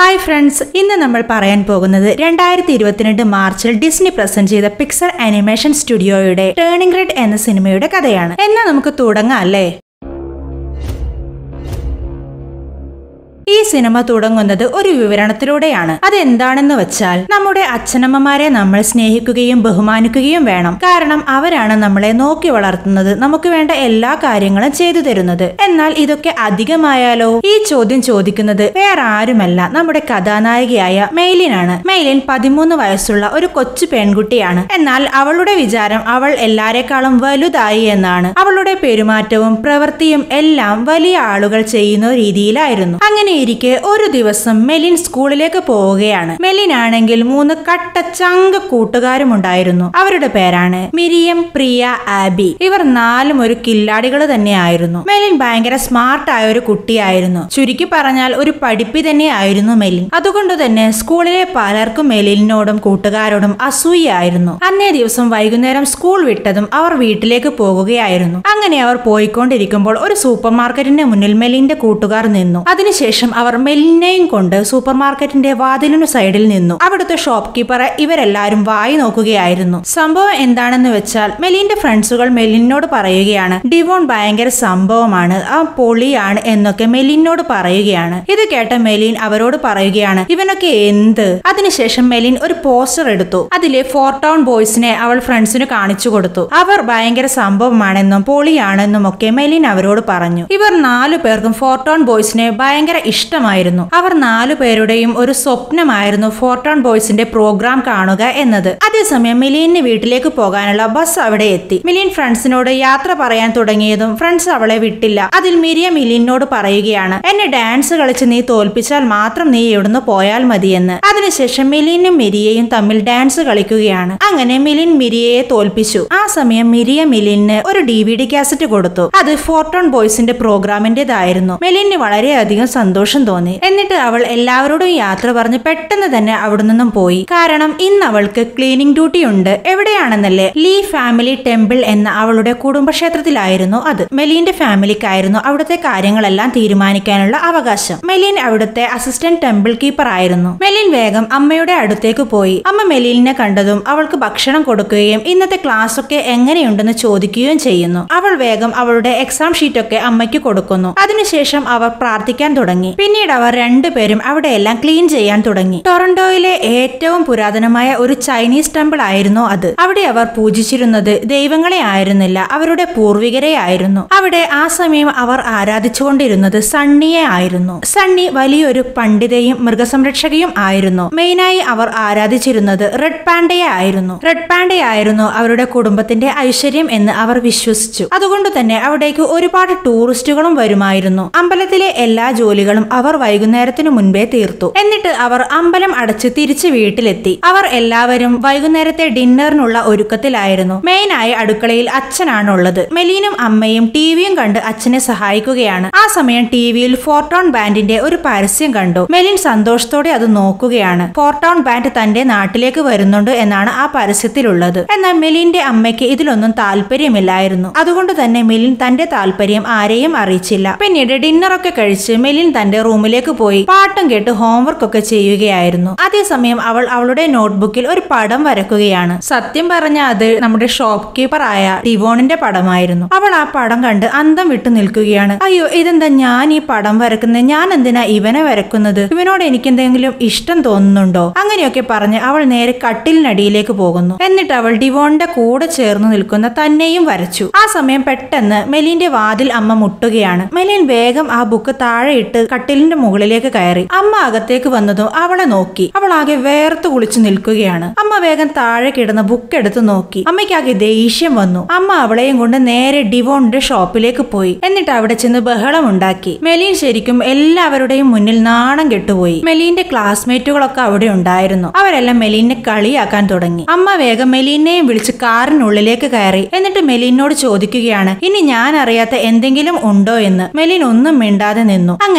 hi friends ഇന്ന് നമ്മൾ പറയാൻ പോകുന്നത് രണ്ടായിരത്തി ഇരുപത്തിരണ്ട് മാർച്ചിൽ ഡിസ്നി പ്രസന്റ് ചെയ്ത പിക്സർ ആനിമേഷൻ സ്റ്റുഡിയോയുടെ ടേണിംഗ് റെഡ് എന്ന സിനിമയുടെ കഥയാണ് എന്നാൽ നമുക്ക് തുടങ്ങാം അല്ലേ ഈ സിനിമ തുടങ്ങുന്നത് ഒരു വിവരണത്തിലൂടെയാണ് അതെന്താണെന്ന് വെച്ചാൽ നമ്മുടെ അച്ഛനമ്മമാരെ നമ്മൾ സ്നേഹിക്കുകയും ബഹുമാനിക്കുകയും വേണം കാരണം അവരാണ് നമ്മളെ നോക്കി വളർത്തുന്നത് നമുക്ക് വേണ്ട എല്ലാ കാര്യങ്ങളും ചെയ്തു തരുന്നത് എന്നാൽ ഇതൊക്കെ അധികമായാലോ ഈ ചോദ്യം ചോദിക്കുന്നത് വേറെ ആരുമല്ല നമ്മുടെ കഥാനായികയായ മെയ്ലിനാണ് മെയ്ലിൻ പതിമൂന്ന് വയസ്സുള്ള ഒരു കൊച്ചു പെൺകുട്ടിയാണ് എന്നാൽ അവളുടെ വിചാരം അവൾ എല്ലാരെക്കാളും വലുതായി എന്നാണ് അവളുടെ പെരുമാറ്റവും പ്രവൃത്തിയും എല്ലാം വലിയ ആളുകൾ ചെയ്യുന്ന രീതിയിലായിരുന്നു അങ്ങനെ ഇരിക്കെ ഒരു ദിവസം മെലിൻ സ്കൂളിലേക്ക് പോവുകയാണ് മെലിൻ ആണെങ്കിൽ മൂന്ന് കട്ട ചങ്ക കൂട്ടുകാരും ഉണ്ടായിരുന്നു അവരുടെ പേരാണ് മിരിയം പ്രിയ ആബി ഇവർ നാലും ഒരു കില്ലാടികൾ തന്നെയായിരുന്നു മെലിൻ ഭയങ്കര സ്മാർട്ട് ആയ ഒരു കുട്ടിയായിരുന്നു ചുരുക്കി പറഞ്ഞാൽ ഒരു പഠിപ്പി തന്നെയായിരുന്നു മെലിൻ അതുകൊണ്ട് തന്നെ സ്കൂളിലെ പലർക്കും മെലിനോടും കൂട്ടുകാരോടും അസൂയായിരുന്നു അന്നേ ദിവസം വൈകുന്നേരം സ്കൂൾ വിട്ടതും അവർ വീട്ടിലേക്ക് പോകുകയായിരുന്നു അങ്ങനെ അവർ പോയിക്കൊണ്ടിരിക്കുമ്പോൾ ഒരു സൂപ്പർ മാർക്കറ്റിന്റെ മുന്നിൽ മെലിന്റെ കൂട്ടുകാർ നിന്നു അതിനുശേഷം അവർ മെലിനെയും കൊണ്ട് സൂപ്പർ മാർക്കറ്റിന്റെ വാതിലിനു സൈഡിൽ നിന്നു അവിടുത്തെ ഷോപ്പ് കീപ്പറെ ഇവരെല്ലാരും വായി നോക്കുകയായിരുന്നു സംഭവം എന്താണെന്ന് വെച്ചാൽ മെലിന്റെ ഫ്രണ്ട്സുകൾ മെലിനോട് പറയുകയാണ് ഡിവോൺ ഭയങ്കര സംഭവമാണ് ആ പൊളിയാണ് എന്നൊക്കെ മെലിനോട് പറയുകയാണ് ഇത് കേട്ട മെലിൻ അവരോട് പറയുകയാണ് ഇവനൊക്കെ എന്ത് അതിനുശേഷം മെലിൻ ഒരു പോസ്റ്റർ എടുത്തു അതിലെ ഫോർ ടൗൺ ബോയ്സിനെ അവൾ ഫ്രണ്ട്സിന് കാണിച്ചു കൊടുത്തു അവർ ഭയങ്കര സംഭവമാണെന്നും പൊളിയാണെന്നും ഒക്കെ മെലിൻ അവരോട് പറഞ്ഞു ഇവർ നാലു പേർക്കും ഫോർ ടൗൺ ബോയ്സിനെ ഭയങ്കര ഇഷ്ടമായിരുന്നു അവർ നാലു പേരുടെയും ഒരു സ്വപ്നമായിരുന്നു ഫോർ ടൗൺ ബോയ്സിന്റെ പ്രോഗ്രാം കാണുക എന്നത് അതേസമയം മിലീനിന് വീട്ടിലേക്ക് പോകാനുള്ള ബസ് അവിടെ എത്തി മിലീൻ ഫ്രണ്ട്സിനോട് യാത്ര പറയാൻ തുടങ്ങിയതും ഫ്രണ്ട്സ് അവളെ വിട്ടില്ല അതിൽ മിരിയ മിലീനോട് പറയുകയാണ് എന്നെ ഡാൻസ് കളിച്ച് നീ തോൽപ്പിച്ചാൽ മാത്രം നീ ഇവിടുന്ന് പോയാൽ മതിയെന്ന് അതിനുശേഷം മിലീനും മിരിയയും തമ്മിൽ ഡാൻസ് കളിക്കുകയാണ് അങ്ങനെ മിലിൻ മിരിയയെ തോൽപ്പിച്ചു ആ സമയം മിരിയ മിലിന് ഒരു ഡി വി ഡി കാസറ്റ് കൊടുത്തു അത് ഫോർട്ടോൺ ബോയ്സിന്റെ പ്രോഗ്രാമിന്റേതായിരുന്നു മെലിന് വളരെയധികം സന്തോഷം തോന്നി എന്നിട്ട് അവൾ എല്ലാവരോടും യാത്ര പറഞ്ഞ് പെട്ടെന്ന് തന്നെ അവിടെ നിന്നും പോയി കാരണം ഇന്ന് അവൾക്ക് ക്ലീനിങ് ഡ്യൂട്ടി ഉണ്ട് എവിടെയാണെന്നല്ലേ ലീ ഫാമിലി ടെമ്പിൾ എന്ന അവളുടെ കുടുംബക്ഷേത്രത്തിലായിരുന്നു അത് മെലിന്റെ ഫാമിലിക്കായിരുന്നു അവിടുത്തെ കാര്യങ്ങളെല്ലാം തീരുമാനിക്കാനുള്ള അവകാശം മെലിൻ അവിടുത്തെ അസിസ്റ്റന്റ് ടെമ്പിൾ കീപ്പർ ആയിരുന്നു മെലിൻ വേഗം അമ്മയുടെ അടുത്തേക്ക് പോയി അമ്മ മെലിനെ കണ്ടതും അവൾക്ക് ഭക്ഷണം കൊടുക്കുകയും ഇന്നത്തെ ക്ലാസ് ഒക്കെ എങ്ങനെയുണ്ടെന്ന് ചോദിക്കുകയും ചെയ്യുന്നു അവൾ വേഗം അവളുടെ എക്സാം ഷീറ്റ് ഒക്കെ അമ്മയ്ക്ക് കൊടുക്കുന്നു അതിനുശേഷം അവർ പ്രാർത്ഥിക്കാൻ തുടങ്ങി പിന്നീട് അവർ രണ്ടുപേരും അവിടെയെല്ലാം ക്ലീൻ ചെയ്യാൻ തുടങ്ങി ടൊറന്റോയിലെ ഏറ്റവും പുരാതനമായ ഒരു ചൈനീസ് ടെമ്പിൾ ആയിരുന്നു അത് അവിടെ അവർ പൂജിച്ചിരുന്നത് ദൈവങ്ങളെ ആയിരുന്നില്ല അവരുടെ പൂർവികരെ ആയിരുന്നു അവിടെ ആ സമയം അവർ ആരാധിച്ചുകൊണ്ടിരുന്നത് സണ്ണിയെ ആയിരുന്നു സണ്ണി വലിയൊരു പണ്ഡിതയും മൃഗസംരക്ഷകയും ആയിരുന്നു മെയിനായി അവർ ആരാധിച്ചിരുന്നത് റെഡ് പാണ്ടയെ ആയിരുന്നു റെഡ് പാണ്ടയായിരുന്നു അവരുടെ കുടുംബത്തിന്റെ ഐശ്വര്യം എന്ന് അവർ വിശ്വസിച്ചു അതുകൊണ്ട് തന്നെ അവിടേക്ക് ഒരുപാട് ടൂറിസ്റ്റുകളും വരുമായിരുന്നു അമ്പലത്തിലെ എല്ലാ ജോലികളും അവർ വൈകുന്നേരത്തിനു മുൻപേ തീർത്തു എന്നിട്ട് അവർ അമ്പലം അടച്ച് തിരിച്ച് വീട്ടിലെത്തി അവർ എല്ലാവരും വൈകുന്നേരത്തെ ഡിന്നറിനുള്ള ഒരുക്കത്തിലായിരുന്നു മെയിനായി അടുക്കളയിൽ അച്ഛനാണുള്ളത് മെലീനും അമ്മയും ടിവിയും കണ്ട് അച്ഛനെ സഹായിക്കുകയാണ് ആ സമയം ടിവിയിൽ ഫോർട്ടോൺ ബാൻഡിന്റെ ഒരു പരസ്യം കണ്ടു മെലിൻ സന്തോഷത്തോടെ അത് നോക്കുകയാണ് ഫോർട്ടോൺ ബാൻഡ് തന്റെ നാട്ടിലേക്ക് വരുന്നുണ്ട് എന്നാണ് ആ പരസ്യത്തിലുള്ളത് എന്നാൽ മെലിന്റെ അമ്മയ്ക്ക് ഇതിലൊന്നും താല്പര്യമില്ലായിരുന്നു അതുകൊണ്ട് തന്നെ മെലിൻ തന്റെ താല്പര്യം ആരെയും അറിയിച്ചില്ല പിന്നീട് ഡിന്നറൊക്കെ കഴിച്ച് മെലിൻ തന്റെ റൂമിലേക്ക് പോയി പാട്ടും കേട്ട് ഹോംവർക്ക് ഒക്കെ ചെയ്യുകയായിരുന്നു അതേസമയം അവൾ അവളുടെ നോട്ട്ബുക്കിൽ ഒരു പടം വരക്കുകയാണ് സത്യം പറഞ്ഞ അത് നമ്മുടെ ഷോപ്പ് കീപ്പർ ആയ ഡിവോണിന്റെ പടമായിരുന്നു അവൾ ആ പടം കണ്ട് അന്തം വിട്ടു നിൽക്കുകയാണ് അയ്യോ ഇതെന്താ ഞാൻ ഈ പടം വരക്കുന്നത് ഞാൻ എന്തിനാ ഇവനെ വരക്കുന്നത് ഇവനോട് എനിക്ക് എന്തെങ്കിലും ഇഷ്ടം തോന്നുന്നുണ്ടോ അങ്ങനെയൊക്കെ പറഞ്ഞ് അവൾ നേരെ കട്ടിലിനടിയിലേക്ക് പോകുന്നു എന്നിട്ട് അവൾ ഡിവോണിന്റെ കൂടെ ചേർന്ന് നിൽക്കുന്ന തന്നെയും വരച്ചു ആ സമയം പെട്ടെന്ന് മെലിന്റെ വാതിൽ അമ്മ മുട്ടുകയാണ് മെലിൻ വേഗം ആ ബുക്ക് താഴെയിട്ട് കട്ടിലിന്റെ മുകളിലേക്ക് കയറി അമ്മ അകത്തേക്ക് വന്നതും അവളെ നോക്കി അവൾ ആകെ വേർത്ത് കുളിച്ചു നിൽക്കുകയാണ് അമ്മ വേഗം താഴെ കിടന്ന ബുക്ക് എടുത്ത് നോക്കി അമ്മയ്ക്കാകെ ദേഷ്യം വന്നു അമ്മ അവളെയും കൊണ്ട് നേരെ ഡിവോണിന്റെ ഷോപ്പിലേക്ക് പോയി എന്നിട്ട് അവിടെ ചെന്ന് ബഹളം ഉണ്ടാക്കി മെലീൻ ശരിക്കും എല്ലാവരുടെയും മുന്നിൽ നാണം കെട്ടുപോയി മെലീന്റെ ക്ലാസ്മേറ്റുകളൊക്കെ അവിടെ ഉണ്ടായിരുന്നു അവരെല്ലാം മെലീനെ കളിയാക്കാൻ തുടങ്ങി അമ്മ വേഗം മെലീനെയും വിളിച്ച് കാറിനുള്ളിലേക്ക് കയറി എന്നിട്ട് മെലീനോട് ചോദിക്കുകയാണ് ഇനി ഞാൻ അറിയാത്ത എന്തെങ്കിലും ഉണ്ടോ എന്ന് മെലീൻ ഒന്നും മിണ്ടാതെ നിന്നു അങ്ങനെ മെലീൻ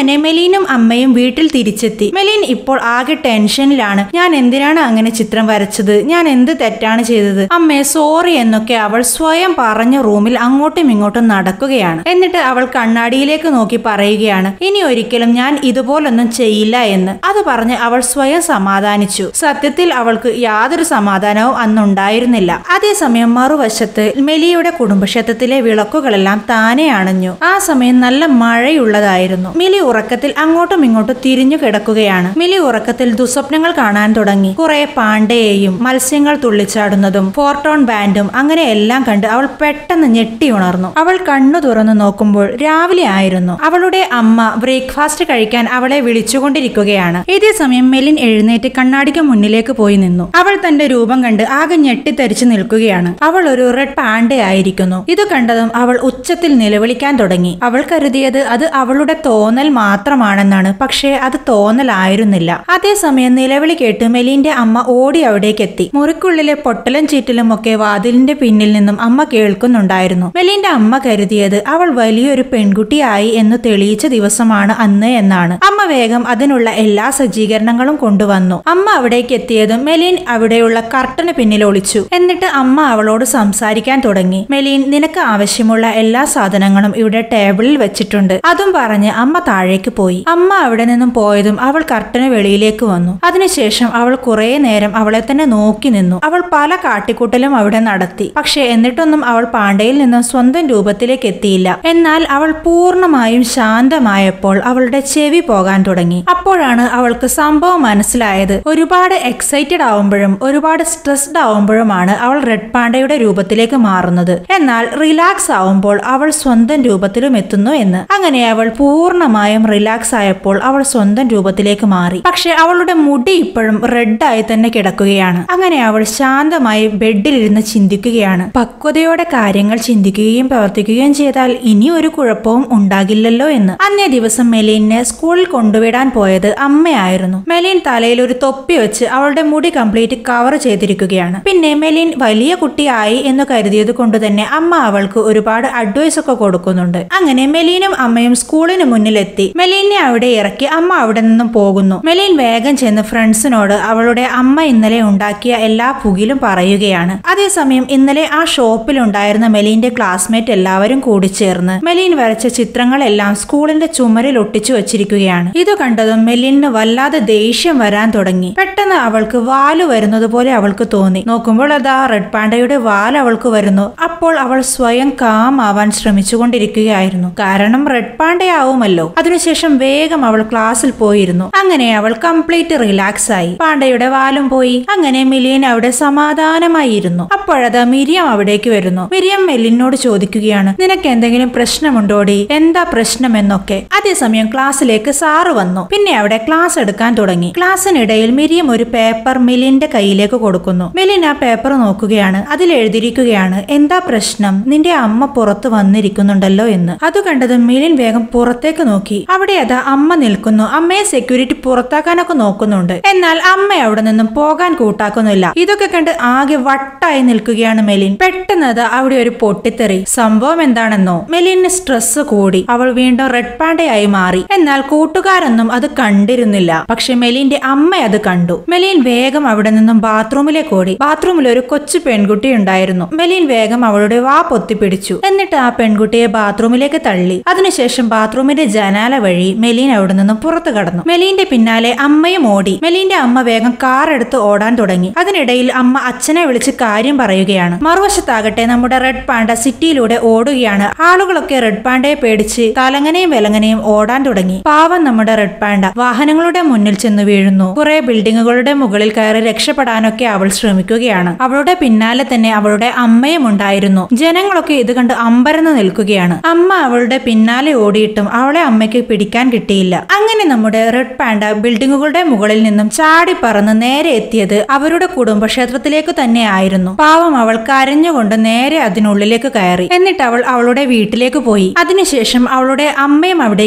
മെലീനും അമ്മയും വീട്ടിൽ തിരിച്ചെത്തി മെലീൻ ഇപ്പോൾ ആകെ ടെൻഷനിലാണ് ഞാൻ എന്തിനാണ് അങ്ങനെ ചിത്രം വരച്ചത് ഞാൻ എന്ത് തെറ്റാണ് ചെയ്തത് അമ്മേ സോറി എന്നൊക്കെ അവൾ സ്വയം പറഞ്ഞ റൂമിൽ അങ്ങോട്ടും ഇങ്ങോട്ടും നടക്കുകയാണ് എന്നിട്ട് അവൾ കണ്ണാടിയിലേക്ക് നോക്കി പറയുകയാണ് ഇനി ഒരിക്കലും ഞാൻ ഇതുപോലൊന്നും ചെയ്യില്ല എന്ന് അത് പറഞ്ഞ് അവൾ സ്വയം സമാധാനിച്ചു സത്യത്തിൽ അവൾക്ക് യാതൊരു സമാധാനവും അന്നുണ്ടായിരുന്നില്ല അതേസമയം മറുവശത്ത് മെലിയുടെ കുടുംബക്ഷേത്രത്തിലെ വിളക്കുകളെല്ലാം താനെ അണഞ്ഞു ആ സമയം നല്ല മഴയുള്ളതായിരുന്നു മിലി ഉറക്കത്തിൽ അങ്ങോട്ടും ഇങ്ങോട്ടും തിരിഞ്ഞു കിടക്കുകയാണ് മിലി ഉറക്കത്തിൽ ദുസ്വപ്നങ്ങൾ കാണാൻ തുടങ്ങി കുറെ പാണ്ഡയെയും മത്സ്യങ്ങൾ തുള്ളിച്ചാടുന്നതും ഫോർട്ടോൺ ബാൻഡും അങ്ങനെ എല്ലാം കണ്ട് അവൾ പെട്ടെന്ന് ഞെട്ടി ഉണർന്നു അവൾ കണ്ണു തുറന്നു നോക്കുമ്പോൾ രാവിലെ ആയിരുന്നു അവളുടെ അമ്മ ബ്രേക്ക്ഫാസ്റ്റ് കഴിക്കാൻ അവളെ വിളിച്ചുകൊണ്ടിരിക്കുകയാണ് ഇതേ സമയം മെലിൻ എഴുന്നേറ്റ് കണ്ണാടിക്ക് മുന്നിലേക്ക് പോയി നിന്നു അവൾ തന്റെ രൂപം കണ്ട് ആകെ ഞെട്ടിത്തരിച്ചു നിൽക്കുകയാണ് അവൾ ഒരു റെഡ് പാൻഡ ആയിരിക്കുന്നു ഇത് കണ്ടതും അവൾ ഉച്ചത്തിൽ നിലവിളിക്കാൻ തുടങ്ങി അവൾ കരുതിയത് അത് അവളുടെ തോന്നൽ മാത്രമാണെന്നാണ് പക്ഷേ അത് തോന്നലായിരുന്നില്ല അതേസമയം നിലവിളി കേട്ട് മെലിന്റെ അമ്മ ഓടി അവിടേക്ക് എത്തി മുറിക്കുള്ളിലെ പൊട്ടലും ചീറ്റലും ഒക്കെ വാതിലിന്റെ പിന്നിൽ നിന്നും അമ്മ കേൾക്കുന്നുണ്ടായിരുന്നു മെലിന്റെ അമ്മ കരുതിയത് അവൾ വലിയൊരു പെൺകുട്ടിയായി എന്ന് തെളിയിച്ച ദിവസമാണ് അന്ന് എന്നാണ് അമ്മ വേഗം അതിനുള്ള എല്ലാ സജ്ജീകരണങ്ങളും കൊണ്ടുവന്നു അമ്മ അവിടേക്ക് എത്തിയതും മെലിൻ അവിടെയുള്ള കർട്ടന് പിന്നിൽ ഒളിച്ചു എന്നിട്ട് അമ്മ അവളോട് സംസാരിക്കാൻ തുടങ്ങി മെലിൻ നിനക്ക് ആവശ്യമുള്ള എല്ലാ സാധനങ്ങളും ഇവിടെ ടേബിളിൽ വെച്ചിട്ടുണ്ട് അതും പറഞ്ഞ് അമ്മ താഴേക്ക് പോയി അമ്മ അവിടെ നിന്നും പോയതും അവൾ കർട്ടന് വെളിയിലേക്ക് വന്നു അതിനുശേഷം അവൾ കുറെ നേരം അവളെ തന്നെ നോക്കി നിന്നു അവൾ പല കാട്ടിക്കൂട്ടലും അവിടെ നടത്തി പക്ഷെ എന്നിട്ടൊന്നും അവൾ പാണ്ഡയിൽ നിന്നും സ്വന്തം രൂപത്തിലേക്ക് എത്തിയില്ല എന്നാൽ അവൾ പൂർണ്ണമായും ശാന്തമായപ്പോൾ അവളുടെ ചെവി പോകാൻ തുടങ്ങി അപ്പോഴാണ് അവൾക്ക് സംഭവം മനസ്സിലായത് ഒരുപാട് എക്സൈറ്റഡ് ആവുമ്പോഴും ഒരുപാട് സ്ട്രെസ്ഡ് ആവുമ്പോഴുമാണ് അവൾ റെഡ് പാണ്ഡയുടെ രൂപത്തിലേക്ക് മാറുന്നത് എന്നാൽ റിലാക്സ് ആവുമ്പോൾ അവൾ സ്വന്തം രൂപത്തിലും എത്തുന്നു എന്ന് അങ്ങനെ അവൾ പൂർണ്ണമായും റിലാക്സ് ആയപ്പോൾ അവൾ സ്വന്തം രൂപത്തിലേക്ക് മാറി പക്ഷെ അവളുടെ മുടി ഇപ്പോഴും റെഡായി തന്നെ കിടക്കുകയാണ് അങ്ങനെ അവൾ ശാന്തമായി ബെഡിലിരുന്ന് ചിന്തിക്കുകയാണ് പക്വതയോടെ കാര്യങ്ങൾ ചിന്തിക്കുകയും പ്രവർത്തിക്കുകയും ചെയ്താൽ ഇനി ഒരു കുഴപ്പവും ഉണ്ടാകില്ലല്ലോ എന്ന് അന്നേ ദിവസം മെലീനെ സ്കൂളിൽ കൊണ്ടുവിടാൻ പോയത് അമ്മയായിരുന്നു മെലീൻ തലയിൽ ഒരു തൊപ്പി വെച്ച് അവളുടെ മുടി കംപ്ലീറ്റ് കവർ ചെയ്തിരിക്കുകയാണ് പിന്നെ മെലീൻ വലിയ കുട്ടിയായി എന്ന് കരുതിയത് കൊണ്ട് തന്നെ അമ്മ അവൾക്ക് ഒരുപാട് അഡ്വൈസ് ഒക്കെ കൊടുക്കുന്നുണ്ട് അങ്ങനെ മെലീനും അമ്മയും സ്കൂളിന് മുന്നിലെത്തി മെലീനെ അവിടെ ഇറക്കി അമ്മ അവിടെ നിന്നും പോകുന്നു മെലീൻ വേഗം ചെന്ന് ഫ്രണ്ട്സിനോട് അവളുടെ അമ്മ ഇന്നലെ ഉണ്ടാക്കിയ എല്ലാ പുകിലും പറയുകയാണ് അതേസമയം ഇന്നലെ ആ ഷോപ്പിൽ ഉണ്ടായിരുന്ന മെലീന്റെ ക്ലാസ്മേറ്റ് എല്ലാവരും കൂടി ചേർന്ന് മെലീൻ വരച്ച ചിത്രങ്ങളെല്ലാം സ്കൂളിന്റെ ചുമരിൽ ഒട്ടിച്ചു വച്ചിരിക്കുകയാണ് ഇത് കണ്ടതും മെലിന് വല്ലാതെ ദേഷ്യം വരാൻ തുടങ്ങി പെട്ടെന്ന് അവൾക്ക് വാല് വരുന്നത് പോലെ അവൾക്ക് തോന്നി നോക്കുമ്പോൾ അതാ റെഡ് പാണ്ടയുടെ വാൽ അവൾക്ക് വരുന്നു അപ്പോൾ അവൾ സ്വയം കാം ആവാൻ ശ്രമിച്ചുകൊണ്ടിരിക്കുകയായിരുന്നു കാരണം റെഡ് പാണ്ടയാവുമല്ലോ അതിനുശേഷം വേഗം അവൾ ക്ലാസ്സിൽ പോയിരുന്നു അങ്ങനെ അവൾ കംപ്ലീറ്റ് റിലാക്സ് ആയി പാണ്ടയുടെ വാലും പോയി അങ്ങനെ മിലിയൻ അവിടെ സമാധാനമായി ഇരുന്നു അപ്പോഴത് മിരിയം അവിടേക്ക് വരുന്നു മിരിയം മെലിനോട് ചോദിക്കുകയാണ് നിനക്ക് എന്തെങ്കിലും പ്രശ്നമുണ്ടോടി എന്താ പ്രശ്നമെന്നൊക്കെ അതേസമയം ക്ലാസ്സിലേക്ക് സാറ് വന്നു പിന്നെ അവിടെ ക്ലാസ് എടുക്കാൻ തുടങ്ങി ക്ലാസ്സിനിടയിൽ മിരിയം ഒരു പേപ്പർ മിലിന്റെ കയ്യിലേക്ക് കൊടുക്കുന്നു മിലിൻ ആ പേപ്പർ നോക്കുകയാണ് അതിൽ എഴുതിയിരിക്കുകയാണ് എന്താ പ്രശ്നം നിന്റെ അമ്മ പുറത്ത് വന്നിരിക്കുന്നുണ്ടല്ലോ എന്ന് അത് കണ്ടത് മിലിൻ വേഗം പുറത്തേക്ക് നോക്കി അവിടെ അതാ അമ്മ നിൽക്കുന്നു അമ്മയെ സെക്യൂരിറ്റി പുറത്താക്കാനൊക്കെ നോക്കുന്നുണ്ട് എന്നാൽ അമ്മ അവിടെ നിന്നും പോകാൻ കൂട്ടാക്കുന്നില്ല ഇതൊക്കെ കണ്ട് ആകെ വട്ടായി നിൽക്കുകയാണ് മെലിൻ പെട്ടെന്ന് അത് അവിടെ ഒരു പൊട്ടിത്തെറി സംഭവം എന്താണെന്നോ മെലിന് സ്ട്രെസ് കൂടി അവൾ വീണ്ടും റെഡ് പാണ്ടയായി മാറി എന്നാൽ കൂട്ടുകാരൊന്നും അത് കണ്ടിരുന്നില്ല പക്ഷെ മെലിന്റെ അമ്മ അത് കണ്ടു മെലിൻ വേഗം അവിടെ നിന്നും ബാത്റൂമിലേക്ക് ഓടി ബാത്റൂമിൽ ഒരു കൊച്ചു പെൺകുട്ടി ഉണ്ടായിരുന്നു മെലിൻ വേഗം അവളുടെ വാ പൊത്തിപ്പിടിച്ചു എന്നിട്ട് ആ പെൺകുട്ടിയെ ബാത്റൂമിലേക്ക് തള്ളി അതിനുശേഷം ബാത്റൂമിന്റെ ജനാല വഴി മെലീൻ അവിടെ നിന്നും പുറത്തു കടന്നു മെലീന്റെ പിന്നാലെ അമ്മയും ഓടി മെലീന്റെ അമ്മ വേഗം കാർ എടുത്ത് ഓടാൻ തുടങ്ങി അതിനിടയിൽ അമ്മ അച്ഛനെ വിളിച്ച് കാര്യം പറയുകയാണ് മറുവശത്താകട്ടെ നമ്മുടെ റെഡ് പാണ്ട സിറ്റിയിലൂടെ ഓടുകയാണ് ആളുകളൊക്കെ റെഡ് പാണ്ടയെ പേടിച്ച് തലങ്ങനെയും വിലങ്ങനെയും ഓടാൻ തുടങ്ങി പാവം നമ്മുടെ റെഡ് പാണ്ട വാഹനങ്ങളുടെ മുന്നിൽ ചെന്ന് വീഴുന്നു കുറെ ബിൽഡിങ്ങുകളുടെ മുകളിൽ കയറി രക്ഷപ്പെടാനൊക്കെ അവൾ ശ്രമിക്കുകയാണ് അവളുടെ പിന്നാലെ തന്നെ അവളുടെ അമ്മയും ഉണ്ടായിരുന്നു ജനങ്ങളൊക്കെ ഇത് കണ്ട് അമ്പരന്ന് നിൽക്കുകയാണ് അമ്മ അവളുടെ പിന്നാലെ ഓടിയിട്ടും അവളെ അമ്മയ്ക്ക് പിടിക്കാൻ കിട്ടിയില്ല അങ്ങനെ നമ്മുടെ റെഡ് പാണ്ട ബിൽഡിങ്ങുകളുടെ മുകളിൽ നിന്നും ചാടി പറന്ന് നേരെ എത്തിയത് അവരുടെ കുടുംബക്ഷേത്രത്തിലേക്ക് തന്നെ ആയിരുന്നു പാവം അവൾ കരഞ്ഞുകൊണ്ട് നേരെ അതിനുള്ളിലേക്ക് കയറി എന്നിട്ട് അവൾ അവളുടെ വീട്ടിലേക്ക് പോയി അതിനുശേഷം അവളുടെ അമ്മയും അവിടേക്ക്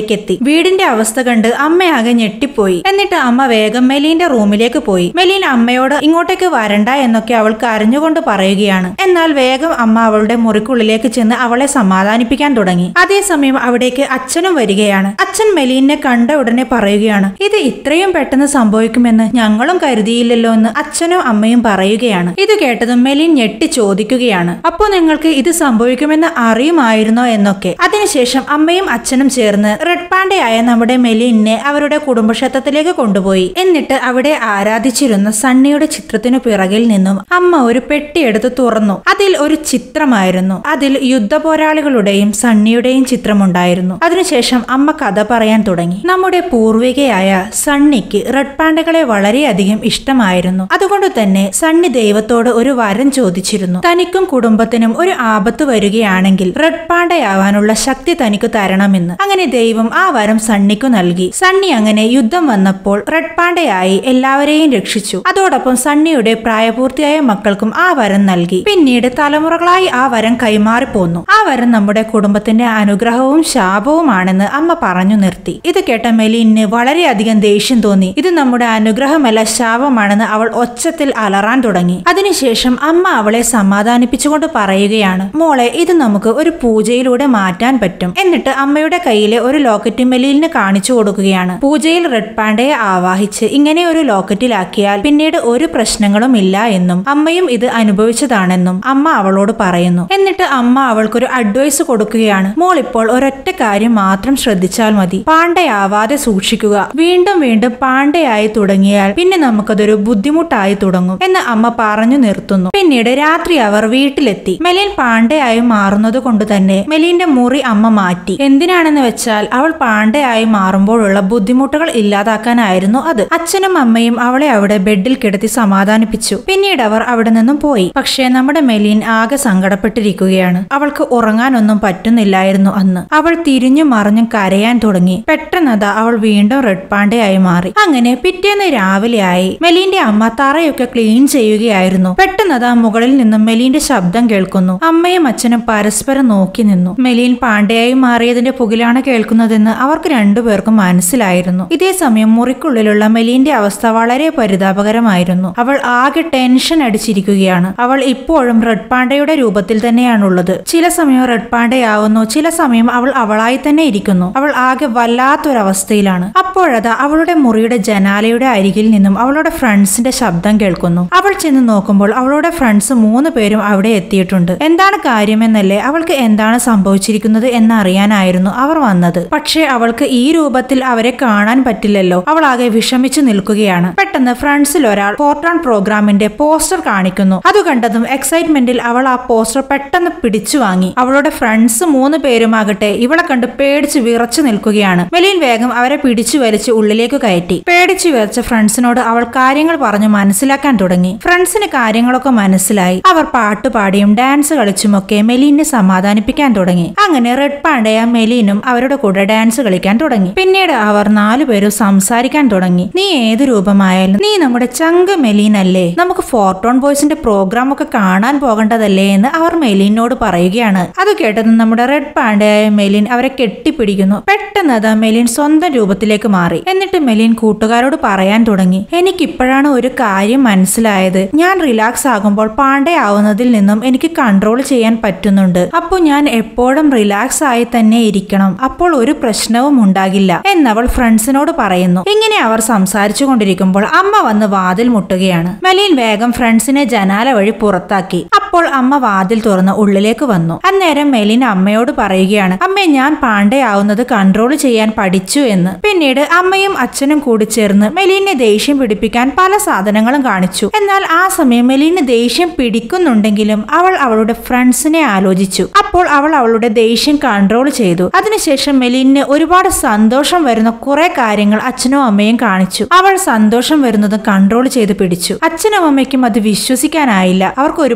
അവിടേക്ക് എത്തി വീടിന്റെ അവസ്ഥ കണ്ട് അമ്മയാകെ ഞെട്ടിപ്പോയി എന്നിട്ട് അമ്മ വേഗം മെലീന്റെ റൂമിലേക്ക് പോയി മെലീൻ അമ്മയോട് ഇങ്ങോട്ടേക്ക് വരണ്ട എന്നൊക്കെ അവൾ കരഞ്ഞുകൊണ്ട് പറയുകയാണ് എന്നാൽ വേഗം അമ്മ അവളുടെ മുറിക്കുള്ളിലേക്ക് ചെന്ന് അവളെ സമാധാനിപ്പിക്കാൻ തുടങ്ങി അതേസമയം അവിടേക്ക് അച്ഛനും വരികയാണ് അച്ഛൻ മെലീനെ കണ്ട ഉടനെ പറയുകയാണ് ഇത് ഇത്രയും പെട്ടെന്ന് സംഭവിക്കുമെന്ന് ഞങ്ങളും കരുതിയില്ലല്ലോ എന്ന് അച്ഛനും അമ്മയും പറയുകയാണ് ഇത് കേട്ടതും മെലീൻ ഞെട്ടി ചോദിക്കുകയാണ് അപ്പോ നിങ്ങൾക്ക് ഇത് സംഭവിക്കുമെന്ന് അറിയുമായിരുന്നോ എന്നൊക്കെ അതിനുശേഷം അമ്മയും അച്ഛനും ചേർന്ന് റെഡ് പാണ്ടയായ നമ്മുടെ മെലീനെ അവരുടെ കുടുംബക്ഷേത്രത്തിലേക്ക് കൊണ്ടുപോയി എന്നിട്ട് അവിടെ ആരാധിച്ചിരുന്ന സണ്ണിയുടെ ചിത്രത്തിനു പിറകിൽ നിന്നും അമ്മ ഒരു പെട്ടിയെടുത്ത് തുറന്നു അതിൽ ഒരു ചിത്രമായിരുന്നു അതിൽ യുദ്ധപോരാളികളുടെയും സണ്ണിയുടെയും ചിത്രമുണ്ടായിരുന്നു അതിനുശേഷം അമ്മ കഥ പറയാൻ തുടങ്ങി നമ്മുടെ പൂർവികയായ സണ്ണിക്ക് റെഡ് പാണ്ടകളെ വളരെയധികം ഇഷ്ടമായിരുന്നു അതുകൊണ്ട് തന്നെ സണ്ണി ദൈവത്തോട് ഒരു വരം ചോദിച്ചിരുന്നു തനിക്കും കുടുംബത്തിനും ഒരു ആപത്ത് വരികയാണെങ്കിൽ റെഡ് പാണ്ടയാവാനുള്ള ശക്തി തനിക്ക് തരണമെന്ന് അങ്ങനെ ദൈവം ആ വരം സണ്ണിക്കു നൽകി സണ്ണി അങ്ങനെ യുദ്ധം വന്നപ്പോൾ റെഡ് പാണ്ടയായി എല്ലാവരെയും രക്ഷിച്ചു അതോടൊപ്പം സണ്ണിയുടെ പ്രായപൂർത്തിയായ മക്കൾക്കും ആ വരം നൽകി പിന്നീട് തലമുറകളായി ആ വരം കൈമാറിപ്പോന്നു ആ വരം നമ്മുടെ കുടുംബത്തിന്റെ അനുഗ്രഹവും ശാപവുമാണെന്ന് അമ്മ പറഞ്ഞു നിർത്തി ഇത് കേട്ട മെലീന് വളരെയധികം ദേഷ്യം തോന്നി ഇത് നമ്മുടെ അനുഗ്രഹമല്ല ശാപമാണെന്ന് അവൾ ഒച്ചത്തിൽ അലറാൻ തുടങ്ങി അതിനുശേഷം അമ്മ അവളെ സമാധാനിപ്പിച്ചുകൊണ്ട് പറയുകയാണ് മോളെ ഇത് നമുക്ക് ഒരു പൂജയിലൂടെ മാറ്റാൻ പറ്റും എന്നിട്ട് അമ്മയുടെ കയ്യിലെ ഒരു ലോക്കറ്റ് മെലീലിന് കാണിച്ചു കൊടുക്കുകയാണ് പൂജയിൽ റെഡ് പാണ്ടയെ ആവാഹിച്ച് ഇങ്ങനെ ഒരു ലോക്കറ്റിലാക്കിയാൽ പിന്നീട് ഒരു പ്രശ്നങ്ങളും ഇല്ല എന്നും അമ്മയും ഇത് അനുഭവിച്ചതാണെന്നും അമ്മ അവളോട് പറയുന്നു എന്നിട്ട് അമ്മ അവൾക്കൊരു അഡ്വൈസ് കൊടുക്കുകയാണ് മോൾ ഇപ്പോൾ ഒരൊറ്റ കാര്യം മാത്രം ശ്രദ്ധിച്ചാൽ മതി പാണ്ടയാവാതെ സൂക്ഷിക്കുക വീണ്ടും വീണ്ടും പാണ്ടയായി തുടങ്ങിയാൽ പിന്നെ നമുക്കതൊരു ബുദ്ധിമുട്ടായി തുടങ്ങും എന്ന് അമ്മ പറഞ്ഞു നിർത്തുന്നു പിന്നീട് രാത്രി അവർ വീട്ടിലെത്തി മെലിൻ പാണ്ടയായി മാറുന്നത് കൊണ്ട് തന്നെ മെലിന്റെ മുറി അമ്മ മാറ്റി എന്തിനാണെന്ന് വെച്ചാൽ അവൾ പാണ്ടയായി മാറുമ്പോഴുള്ള ബുദ്ധിമുട്ടുകൾ ഇല്ലാതാക്കാനായിരുന്നു അത് അച്ഛനും അമ്മയും അവളെ അവിടെ ബെഡിൽ കിടത്തി സമാധാനിപ്പിച്ചു പിന്നീട് അവർ അവിടെ നിന്നും പോയി പക്ഷേ നമ്മുടെ മെലീൻ ആകെ സങ്കടപ്പെട്ടിരിക്കുകയാണ് അവൾക്ക് ഉറങ്ങാനൊന്നും പറ്റുന്നില്ലായിരുന്നു അന്ന് അവൾ തിരിഞ്ഞു മറിഞ്ഞും കരയാൻ തുടങ്ങി പെട്ടെന്നതാ അവൾ വീണ്ടും റെഡ് പാണ്ടയായി മാറി അങ്ങനെ പിറ്റേന്ന് രാവിലെയായി മെലീന്റെ അമ്മ തറയൊക്കെ ക്ലീൻ ചെയ്യുകയായിരുന്നു പെട്ടെന്നതാ മുകളിൽ നിന്നും മെലീന്റെ ശബ്ദം കേൾക്കുന്നു അമ്മയും അച്ഛനും പരസ്പരം നോക്കി നിന്നു മെലീൻ പാണ്ടയായി മാറിയതിന്റെ പുകിലാണ് കേൾക്കുന്നതെന്ന് അവർക്ക് രണ്ടുപേർക്കും മനസ്സിലായിരുന്നു ഇതേ സമയം മുറിക്കുള്ളിലുള്ള മെലീന്റെ അവസ്ഥ വളരെ പരിതാപകരമായിരുന്നു അവൾ ആകെ ടെൻഷൻ അടിച്ചിരിക്കുകയാണ് അവൾ ഇപ്പോഴും റെഡ് പാണ്ടയുടെ രൂപത്തിൽ തന്നെയാണുള്ളത് ചില സമയം റെഡ് പാണ്ടയാവുന്നു ചില സമയം അവൾ അവളായി തന്നെ ഇരിക്കുന്നു അവൾ ആകെ വല്ലാത്തൊരവസ്ഥയിലാണ് അപ്പോഴതാ അവളുടെ മുറിയുടെ ജനാലയുടെ അരികിൽ നിന്നും അവളുടെ ഫ്രണ്ട്സിന്റെ ശബ്ദം കേൾക്കുന്നു അവൾ ചെന്ന് നോക്കുമ്പോൾ അവളുടെ ഫ്രണ്ട്സ് മൂന്ന് പേരും അവിടെ എത്തിയിട്ടുണ്ട് എന്താണ് കാര്യമെന്നല്ലേ അവൾക്ക് എന്താണ് സംഭവിച്ചിരിക്കുന്നത് എന്നറിയാനായിരുന്നു അവർ വന്നത് പക്ഷേ അവൾക്ക് ഈ രൂപത്തിൽ അവരെ കാണാൻ പറ്റില്ലല്ലോ അവൾ ആകെ വിഷമിച്ചു നിൽക്കുകയാണ് പെട്ടെന്ന് ഫ്രണ്ട്സിൽ ഒരാൾ ഫോർട്ടോൺ പ്രോഗ്രാമിന്റെ പോസ്റ്റർ കാണിക്കുന്നു അത് കണ്ടതും എക്സൈറ്റ്മെന്റിൽ അവൾ ആ പോസ്റ്റർ പെട്ടെന്ന് പിടിച്ചു വാങ്ങി അവളുടെ ഫ്രണ്ട്സ് മൂന്ന് പേരുമാകട്ടെ ഇവളെ കണ്ട് പേടിച്ച് വിറച്ചു നിൽക്കുകയാണ് മെലീൻ വേഗം അവരെ പിടിച്ചു വലിച്ച് ഉള്ളിലേക്ക് കയറ്റി പേടിച്ചു വിറച്ച ഫ്രണ്ട്സിനോട് അവൾ കാര്യങ്ങൾ പറഞ്ഞു മനസ്സിലാക്കാൻ തുടങ്ങി ഫ്രണ്ട്സിന് കാര്യങ്ങളൊക്കെ മനസ്സിലായി അവർ പാട്ടുപാടിയും ഡാൻസ് കളിച്ചുമൊക്കെ മെലീനെ സമാധാനിപ്പിക്കാൻ തുടങ്ങി അങ്ങനെ റെഡ് പാണ്ടയ മെലീനും അവരുടെ കൂടെ ഡാൻസ് കളിക്കാൻ തുടങ്ങി പിന്നീട് അവർ നാലുപേരും സംസാരിക്കാൻ തുടങ്ങി നീ ഏത് രൂപമായാലും നീ നമ്മുടെ ചങ്ക് മെലീനല്ലേ നമുക്ക് ഫോർട്ടോൺ ബോയ്സിന്റെ പ്രോഗ്രാം ഒക്കെ കാണാൻ പോകേണ്ടതല്ലേ എന്ന് അവർ മെലീനോട് പറയുകയാണ് അത് കേട്ടത് നമ്മുടെ റെഡ് പാണ്ടയായ മെലിൻ അവരെ കെട്ടിപ്പിടിക്കുന്നു പെട്ടെന്ന് അത് മെലിൻ സ്വന്തം രൂപത്തിലേക്ക് മാറി എന്നിട്ട് മെലിൻ കൂട്ടുകാരോട് പറയാൻ തുടങ്ങി എനിക്കിപ്പോഴാണ് ഒരു കാര്യം മനസ്സിലായത് ഞാൻ റിലാക്സ് ആകുമ്പോൾ പാണ്ടയാവുന്നതിൽ നിന്നും എനിക്ക് കൺട്രോൾ ചെയ്യാൻ പറ്റുന്നുണ്ട് അപ്പോൾ ഞാൻ എപ്പോഴും റിലാക്സ് ആയി തന്നെ ഇരിക്കണം അപ്പോൾ ഒരു പ്രശ്നവും ഉണ്ടാകില്ല എന്നവൾ ഫ്രണ്ട്സിനോട് പറയുന്നു ഇങ്ങനെ അവർ സംസാരിച്ചു കൊണ്ടിരിക്കുമ്പോൾ അമ്മ വന്ന് വാതിൽ മുട്ടുകയാണ് മെലീൻ വേഗം ഫ്രണ്ട്സിനെ ജനാല വഴി പുറത്താക്കി അപ്പോൾ അമ്മ വാതിൽ തുറന്ന് ഉള്ളിലേക്ക് വന്നു അന്നേരം മെലിൻ അമ്മയോട് പറയുകയാണ് അമ്മേ ഞാൻ പാണ്ടയാവുന്നത് കൺട്രോൾ ചെയ്യാൻ പഠിച്ചു എന്ന് പിന്നീട് അമ്മയും അച്ഛനും കൂടി ചേർന്ന് മെലീനെ ദേഷ്യം പിടിപ്പിക്കാൻ പല സാധനങ്ങളും കാണിച്ചു എന്നാൽ ആ സമയം മെലീന് ദേഷ്യം പിടിക്കുന്നുണ്ടെങ്കിലും അവൾ അവളുടെ ഫ്രണ്ട്സിനെ ആലോചിച്ചു അപ്പോൾ അവൾ അവളുടെ ദേഷ്യം കൺട്രോൾ ചെയ്തു അതിനുശേഷം മെലീന് ഒരുപാട് സന്തോഷം വരുന്ന കുറെ കാര്യങ്ങൾ അച്ഛനും അമ്മയും കാണിച്ചു അവൾ സന്തോഷം വരുന്നതും കൺട്രോൾ ചെയ്ത് പിടിച്ചു അച്ഛനും അമ്മയ്ക്കും അത് വിശ്വസിക്കാനായില്ല അവർക്ക് ഒരുപാട്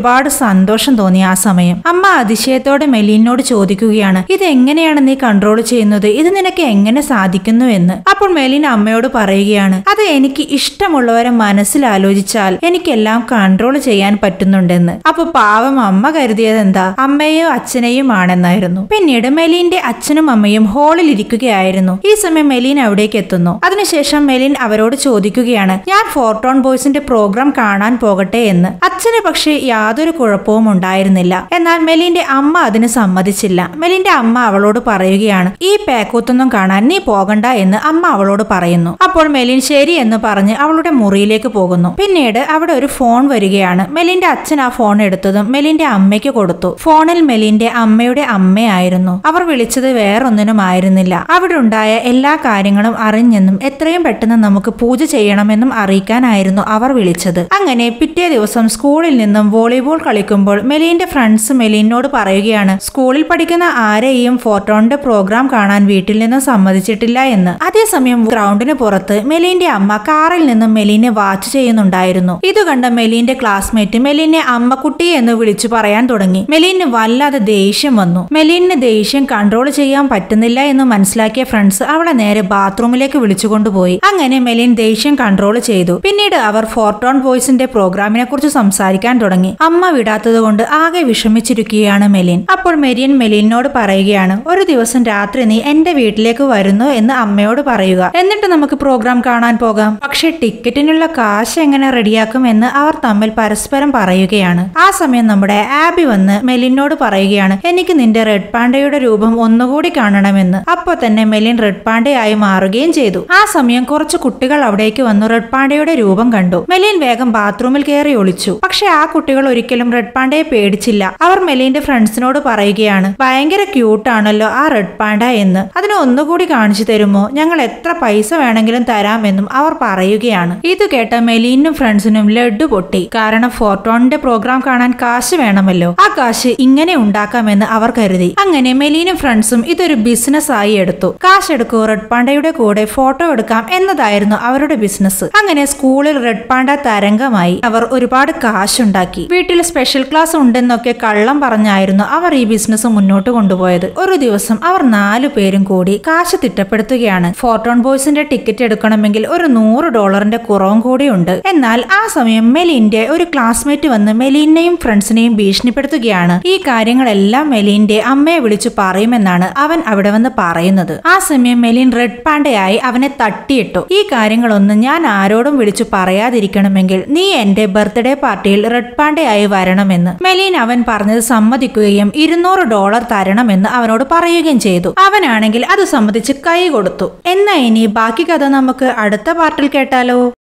സന്തോഷം തോന്നി ആ സമയം അമ്മ അതിശയത്തോടെ മെലീനോട് ചോദിക്കുകയാണ് ഇത് എങ്ങനെയാണ് നീ കൺട്രോൾ ചെയ്യുന്നത് ഇത് നിനക്ക് എങ്ങനെ സാധിക്കുന്നു എന്ന് അപ്പോൾ മെലീൻ അമ്മയോട് പറയുകയാണ് അത് എനിക്ക് ഇഷ്ടമുള്ളവരെ മനസ്സിലാലോചിച്ചാൽ എനിക്കെല്ലാം കൺട്രോൾ ചെയ്യാൻ പറ്റുന്നുണ്ടെന്ന് അപ്പൊ പാവം അമ്മ കരുതിയത് എന്താ അമ്മയോ അച്ഛനെയും ആണെന്നായിരുന്നു പിന്നീട് മെലീന്റെ അച്ഛനും അമ്മയും ഹാളിൽ ഇരിക്കുകയായിരുന്നു ഈ സമയം മെലീൻ അവിടേക്ക് എത്തുന്നു അതിനുശേഷം മെലിൻ അവരോട് ചോദിക്കുകയാണ് ഞാൻ ഫോർട്ടോൺ ബോയ്സിന്റെ പ്രോഗ്രാം കാണാൻ പോകട്ടെ എന്ന് അച്ഛന് പക്ഷേ യാതൊരു കുഴപ്പവും ഉണ്ടായിരുന്നില്ല എന്നാൽ മെലിന്റെ അമ്മ അതിന് സമ്മതിച്ചില്ല മെലിന്റെ അമ്മ അവളോട് പറയുകയാണ് ഈ പേക്കൂത്തൊന്നും കാണാൻ നീ പോകണ്ട എന്ന് അമ്മ അവളോട് പറയുന്നു അപ്പോൾ മെലിൻ ശരി എന്ന് പറഞ്ഞ് അവളുടെ മുറിയിലേക്ക് പോകുന്നു പിന്നീട് അവിടെ ഒരു ഫോൺ വരികയാണ് മെലിന്റെ അച്ഛൻ ആ ഫോൺ എടുത്തതും മെലിന്റെ അമ്മയ്ക്ക് കൊടുത്തു ഫോണിൽ മെലിന്റെ അമ്മയുടെ അമ്മയായിരുന്നു അവർ വിളിച്ചത് വേറൊന്നിനും ആയിരുന്നില്ല അവിടെ ഉണ്ടായ എല്ലാ കാര്യങ്ങളും അറിഞ്ഞെന്നും എത്രയും പെട്ടെന്ന് നമുക്ക് പൂജ ചെയ്യണമെന്നും അറിയിക്കാനായിരുന്നു അവർ വിളിച്ചത് അങ്ങനെ പിറ്റേ ദിവസം സ്കൂളിൽ നിന്നും വോളിബോൾ കളിക്കുമ്പോൾ മെലീന്റെ ഫ്രണ്ട്സ് മെലീനോട് പറയുകയാണ് സ്കൂളിൽ പഠിക്കുന്ന ആരെയും ഫോട്ടോണിന്റെ പ്രോഗ്രാം കാണാൻ വീട്ടിൽ നിന്ന് സമ്മതിച്ചിട്ടില്ല എന്ന് അതേസമയം ഗ്രൗണ്ടിന് പുറത്ത് മെലീന്റെ അമ്മ കാറിൽ നിന്നും മെലീനെ വാച്ച് ചെയ്യുന്നുണ്ടായിരുന്നു ഇത് കണ്ട മെലീന്റെ ക്ലാസ്മേറ്റ് മെലീനെ അമ്മക്കുട്ടി എന്ന് വിളിച്ചു പറയാൻ തുടങ്ങി മെലീന് വല്ലാതെ ദേഷ്യം വന്നു മെലീന് ദേഷ്യം കൺട്രോൾ ചെയ്യാൻ പറ്റുന്നില്ല എന്ന് മനസ്സിലാക്കിയ ഫ്രണ്ട്സ് അവളെ നേരെ ബാത്റൂമിലേക്ക് വിളിച്ചുകൊണ്ടുപോയി അങ്ങനെ മെലിൻ ദേഷ്യം കൺട്രോൾ ചെയ്തു പിന്നീട് അവർ ഫോർട്ടോൺ ബോയ്സിന്റെ പ്രോഗ്രാമിനെ കുറിച്ച് സംസാരിക്കാൻ തുടങ്ങി അമ്മ വിടാത്തത് കൊണ്ട് ആകെ വിഷമിച്ചിരിക്കുകയാണ് മെലിൻ അപ്പോൾ മെരിയൻ മെലിനോട് പറയുകയാണ് ഒരു ദിവസം രാത്രി നീ എന്റെ വീട്ടിലേക്ക് വരുന്നു എന്ന് അമ്മയോട് പറയുക എന്നിട്ട് നമുക്ക് പ്രോഗ്രാം കാണാൻ പോകാം പക്ഷെ ടിക്കറ്റിനുള്ള കാശ് എങ്ങനെ റെഡിയാക്കും എന്ന് അവർ തമ്മിൽ പരസ്പരം പറയുകയാണ് ആ സമയം നമ്മുടെ ആബി വന്ന് മെലിനോട് പറയുകയാണ് എനിക്ക് നിന്റെ റെഡ് പാണ്ടയുടെ രൂപം ഒന്നുകൂടി കാണണമെന്ന് അപ്പോൾ തന്നെ മെലിൻ റെഡ് പാണ്ടയായി മാറുകയും ചെയ്തു ആ സമയം കുറച്ച് കുട്ടികൾ അവിടേക്ക് വന്നു റെഡ് പാണ്ടയുടെ രൂപം കണ്ടു മെലിൻ വേഗം ബാത്റൂമിൽ കയറി ഒളിച്ചു പക്ഷെ ആ കുട്ടികൾ ഒരിക്കലും റെഡ് പാണ്ടയെ പേടിച്ചില്ല അവർ മെലിന്റെ ഫ്രണ്ട്സിനോട് പറയുകയാണ് ഭയങ്കര ക്യൂട്ടാണല്ലോ ആ റെഡ് പാണ്ട എന്ന് അതിന് ഒന്നുകൂടി കാണിച്ചു തരുമോ ഞങ്ങൾ എത്ര പൈസ വേണമെങ്കിലും തരാമെന്നും അവർ പറയുകയാണ് ഇത് കേട്ട മെലീനും ഫ്രണ്ട്സിനും ലഡ്ഡു പൊട്ടി കാരണം ഫോർട്ടോണിന്റെ പ്രോഗ്രാം കാണാൻ കാശ് വേണമല്ലോ ആ കാശ് ഇങ്ങനെ ഉണ്ടാക്കാമെന്ന് അവർ കരുതി അങ്ങനെ മെലീനും ഫ്രണ്ട്സും ഇതൊരു ബിസിനസ് ആയി എടുത്തു കാശെടുക്കൂ റെഡ് പാണ്ടയുടെ കൂടെ ഫോട്ടോ എടുക്കാം എന്നതായിരുന്നു അവരുടെ ബിസിനസ് അങ്ങനെ സ്കൂളിൽ റെഡ് പാണ്ട തരംഗമായി അവർ ഒരുപാട് കാശുണ്ടാക്കി വീട്ടിൽ സ്പെഷ്യൽ ക്ലാസ് ഉണ്ടെന്നൊക്കെ കള്ളം പറഞ്ഞായിരുന്നു അവർ ഈ ബിസിനസ് മുന്നോട്ട് കൊണ്ടുപോയത് ഒരു ദിവസം അവർ നാലു പേരും കൂടി കാശ് തിട്ടപ്പെടുത്തുകയാണ് ഫോർട്ടോൺ ബോയ്സിന്റെ ടിക്കറ്റ് എടുക്കണമെങ്കിൽ ഒരു നൂറ് ഡോളറിന്റെ കുറവും കൂടിയുണ്ട് എന്നാൽ ആ സമയം മെലിന്റെ ഒരു ക്ലാസ്മേറ്റ് വന്ന് മെലീനെയും ഫ്രണ്ട്സിനെയും ഭീഷണിപ്പെടുത്തുകയാണ് ഈ കാര്യങ്ങളെല്ലാം മെലീന്റെ അമ്മയെ വിളിച്ചു പറയുമെന്നാണ് അവൻ അവിടെ വന്ന് പറയുന്നത് ആ സമയം മെലിൻ റെഡ് പാണ്ടയായി അവനെ തട്ടിയിട്ടു ഈ കാര്യങ്ങളൊന്നും ഞാൻ ആരോടും വിളിച്ചു പറയാതിരിക്കണമെങ്കിൽ നീ എന്റെ ബർത്ത്ഡേ പാർട്ടിയിൽ റെഡ് പാണ്ടയായി വരണമെന്ന് മെലീൻ അവൻ പറഞ്ഞത് സമ്മതിക്കുകയും ഇരുന്നൂറ് ഡോളർ തരണമെന്ന് അവനോട് പറയുകയും ചെയ്തു അവനാണെങ്കിൽ അത് സമ്മതിച്ച് കൈ കൊടുത്തു എന്നാ ഇനി ബാക്കി കഥ നമുക്ക് അടുത്ത പാർട്ടിൽ കേട്ടാലോ